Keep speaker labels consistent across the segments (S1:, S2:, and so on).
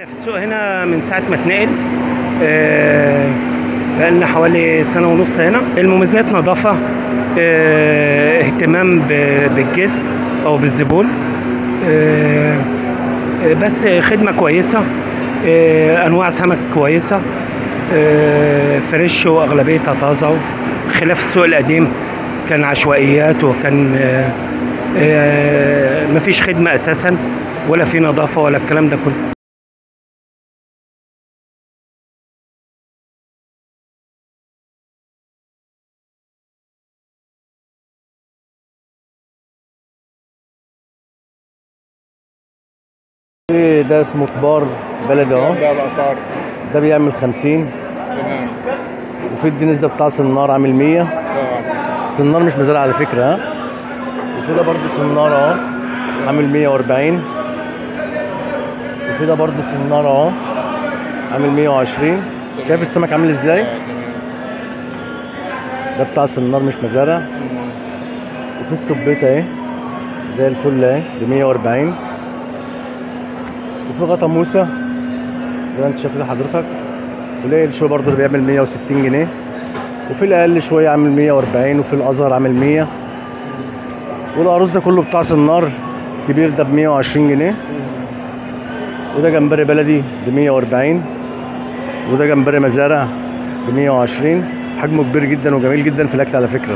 S1: احنا في السوق هنا من ساعة ما اتنقل آه، بقالنا حوالي سنة ونص هنا المميزات نظافة آه، اهتمام ب- بالجسم أو بالزبون آه، آه، بس خدمة كويسة آه، أنواع سمك كويسة آه، فريش وأغلبيتها طازة خلاف السوق القديم كان عشوائيات وكان آه، آه، مفيش خدمة أساسا ولا في نظافة ولا الكلام ده كله
S2: ده اسمه كبار بلدي اهو
S3: ده الاسعار
S2: ده بيعمل 50
S3: تمام
S2: وفي الدنيس ده بتاع سنار عامل 100
S3: اه
S2: السنار مش مزارع على فكره ها وفي ده برضه سنار اهو عامل 140 وفي ده برضه سنار اهو عامل 120 شايف السمك عامل ازاي
S3: آه، تمام
S2: ده بتاع سنار مش مزارع
S3: مم.
S2: وفي السبيت اهي زي الفل اهي ب 140 وفي غطا موسى زي ما انت شايف كده حضرتك قليل شويه برضه اللي بيعمل 160 جنيه وفي الاقل شويه عامل 140 وفي الازهر عامل 100 والقاروص ده كله بتاع سنار كبير ده ب 120 جنيه وده جمبري بلدي ب 140 وده جمبري مزارع ب 120 حجمه كبير جدا وجميل جدا في الاكل على فكره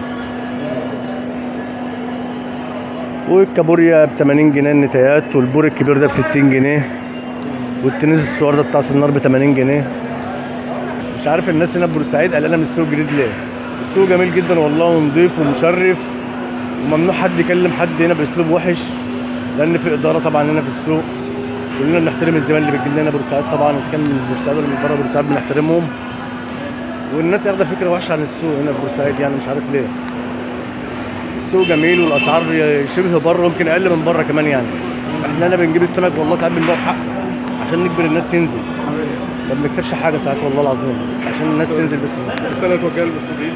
S2: والكابوريا ب 80 جنيه النتايات والبور الكبير ده ب 60 جنيه والتنس الصغير ده بتاع سنار ب 80 جنيه مش عارف الناس هنا في بورسعيد قلقانه من السوق الجديد ليه السوق جميل جدا والله ونضيف ومشرف وممنوع حد يكلم حد هنا باسلوب وحش لان في اداره طبعا هنا في السوق كلنا بنحترم الزبائن اللي بتجي لنا بورسعيد طبعا اذا كان من بورسعيد ولا من بره بورسعيد بنحترمهم والناس واخده فكره وحشه عن السوق هنا في بورسعيد يعني مش عارف ليه السوق جميل والاسعار شبه بره ويمكن اقل من بره كمان يعني احنا هنا بنجيب السمك والله ساعات بنبيعه بحق عشان نجبر الناس تنزل ما بنكسبش حاجه ساعات والله العظيم بس عشان الناس تنزل بس
S3: رسالة وكالة المسؤولين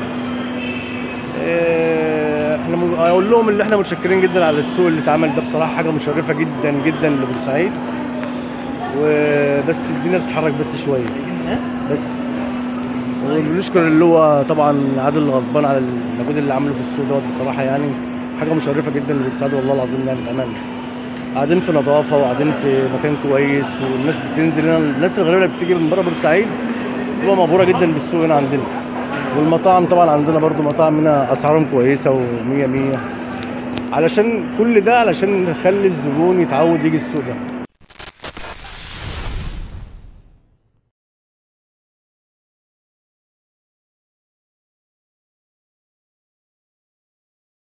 S2: إيه، احنا م- اقول لهم اللي احنا متشكرين جدا على السوق اللي اتعمل ده بصراحه حاجه مشرفه جدا جدا لبورسعيد وبس الدنيا تتحرك بس شويه بس وبنشكر اللي هو طبعا عادل غضبان على المجهود اللي عمله في السوق دوت بصراحه يعني حاجه مشرفه جدا لبورسعيد والله العظيم يعني كمان قاعدين في نظافه وقاعدين في مكان كويس والناس بتنزل هنا الناس الغريبه اللي بتيجي من بره بورسعيد بتبقى مبهوره جدا بالسوق هنا عندنا والمطاعم طبعا عندنا برضو مطاعم هنا اسعارهم كويسه و100 100 علشان كل ده علشان نخلي الزبون يتعود يجي السوق ده